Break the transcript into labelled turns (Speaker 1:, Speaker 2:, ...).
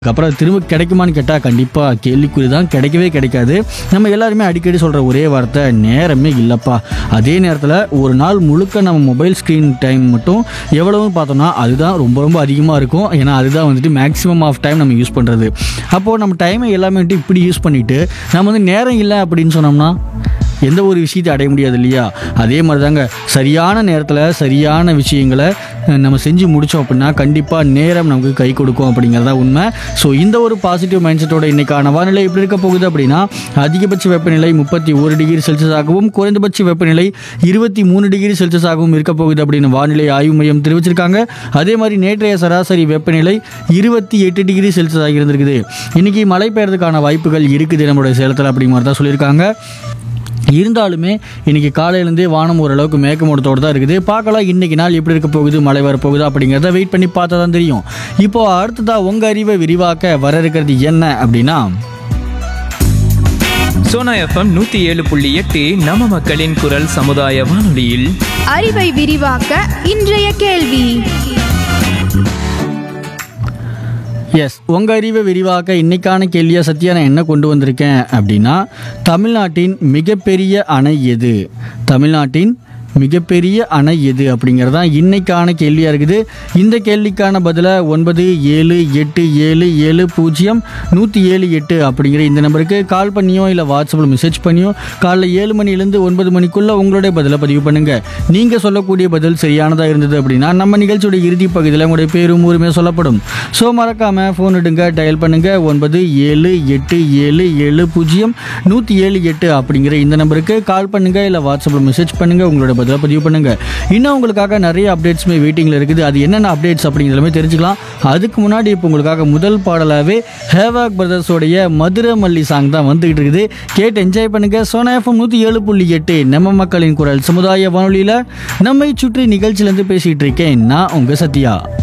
Speaker 1: அப்புறம் திரும்ப கிடைக்குமான்னு கேட்டால் கண்டிப்பாக கேள்விக்குறி தான் கிடைக்கவே கிடைக்காது நம்ம எல்லாருமே அடிக்கடி சொல்கிற ஒரே வார்த்தை நேரமே இல்லைப்பா அதே நேரத்தில் ஒரு நாள் முழுக்க நம்ம மொபைல் ஸ்க்ரீன் டைம் மட்டும் எவ்வளவுன்னு பார்த்தோம்னா அதுதான் ரொம்ப ரொம்ப அதிகமாக இருக்கும் ஏன்னா அதுதான் வந்துட்டு மேக்ஸிமம் ஆஃப் டைம் நம்ம யூஸ் பண்ணுறது அப்போது நம்ம டைமை எல்லாமே வந்துட்டு இப்படி யூஸ் பண்ணிவிட்டு நம்ம வந்து நேரம் இல்லை அப்படின்னு சொன்னோம்னா எந்த ஒரு விஷயத்தை அடைய முடியாது இல்லையா அதே மாதிரி தாங்க சரியான நேரத்தில் சரியான விஷயங்களை அஹ், நம்ம செஞ்சு முடித்தோம் அப்படின்னா கண்டிப்பாக நேரம் நமக்கு கை கொடுக்கும் அப்படிங்கிறதா உண்மை ஸோ இந்த ஒரு பாசிட்டிவ் மைண்ட் செட்டோட இன்னைக்கான வானிலை எப்படி இருக்க போகுது அப்படின்னா அதிகபட்ச வெப்பநிலை முப்பத்தி ஒரு டிகிரி செல்சியஸாகவும் குறைந்தபட்ச வெப்பநிலை இருபத்தி மூணு டிகிரி செல்சியஸாகவும் இருக்க போகுது அப்படின்னு வானிலை ஆய்வு மையம் தெரிவிச்சிருக்காங்க அதே மாதிரி நேற்றைய சராசரி வெப்பநிலை இருபத்தி எட்டு டிகிரி செல்சியஸாக இருந்திருக்குது இன்னைக்கு மழை பெய்யறதுக்கான வாய்ப்புகள் இருக்குது நம்மளுடைய சேலத்தில் அப்படிங்கிற மாதிரி தான் சொல்லியிருக்காங்க இருந்தாலுமே இன்னைக்கு காலையிலேருந்தே வானம் ஓரளவுக்கு மேகமூட்டத்தோடு தான் இருக்குது பார்க்கலாம் இன்னைக்கு நாள் எப்படி இருக்க போகுது மழை வரப்போகுது அப்படிங்கிறத வெயிட் பண்ணி பார்த்தா தான் தெரியும் இப்போ அடுத்ததா உங்க அறிவை விரிவாக்க வர இருக்கிறது என்ன அப்படின்னா
Speaker 2: சோனா எஃப்எம் நூத்தி ஏழு புள்ளி எட்டு நம்ம மக்களின் குரல் சமுதாய வானொலியில்
Speaker 3: அறிவை விரிவாக்க இன்றைய கேள்வி
Speaker 1: எஸ் உங்கள் அறிவை விரிவாக்க இன்னைக்கான கேள்வியாக சத்யா நான் என்ன கொண்டு வந்திருக்கேன் அப்படின்னா தமிழ்நாட்டின் மிகப்பெரிய அணை எது தமிழ்நாட்டின் மிகப்பெரிய அணை எது அப்படிங்கிறது தான் இன்னைக்கான கேள்வியாக இருக்குது இந்த கேள்விக்கான பதிலை ஒன்பது ஏழு எட்டு ஏழு ஏழு பூஜ்ஜியம் நூற்றி ஏழு எட்டு அப்படிங்கிற இந்த நம்பருக்கு கால் பண்ணியோ இல்லை வாட்ஸ்அப்பில் மெசேஜ் பண்ணியோ காலைல ஏழு மணிலேருந்து ஒன்பது மணிக்குள்ளே உங்களுடைய பதிலை பதிவு பண்ணுங்கள் நீங்கள் சொல்லக்கூடிய பதில் சரியானதாக இருந்தது அப்படின்னா நம்ம நிகழ்ச்சியோட இறுதி பகுதியில் உங்களுடைய பேரும் ஊருமே சொல்லப்படும் ஸோ மறக்காமல் ஃபோன் எடுங்க டயல் பண்ணுங்கள் ஒன்பது ஏழு எட்டு ஏழு ஏழு பூஜ்ஜியம் நூற்றி ஏழு எட்டு அப்படிங்கிற இந்த நம்பருக்கு கால் பண்ணுங்கள் இல்லை வாட்ஸ்அப்பில் மெசேஜ் பண்ணுங்கள் உங்களோட பதிலை பதிவு பண்ணுங்கள் இன்னும் உங்களுக்காக நிறைய அப்டேட்ஸுமே வெயிட்டிங்கில் இருக்குது அது என்னென்ன அப்டேட்ஸ் அப்படிங்கிறதுமே தெரிஞ்சுக்கலாம் அதுக்கு முன்னாடி இப்போ உங்களுக்காக முதல் பாடலாகவே ஹேவாக் பிரதர்ஸோடைய மதுரை மல்லி சாங் தான் வந்துகிட்டு இருக்குது கேட்டு என்ஜாய் பண்ணுங்கள் சோனா எஃப்எம் நூற்றி ஏழு புள்ளி எட்டு நம்ம மக்களின் குரல் சமுதாய வானொலியில் நம்மை சுற்றி நிகழ்ச்சியிலேருந்து பேசிகிட்டு இருக்கேன் நான் உங்கள் சத்யா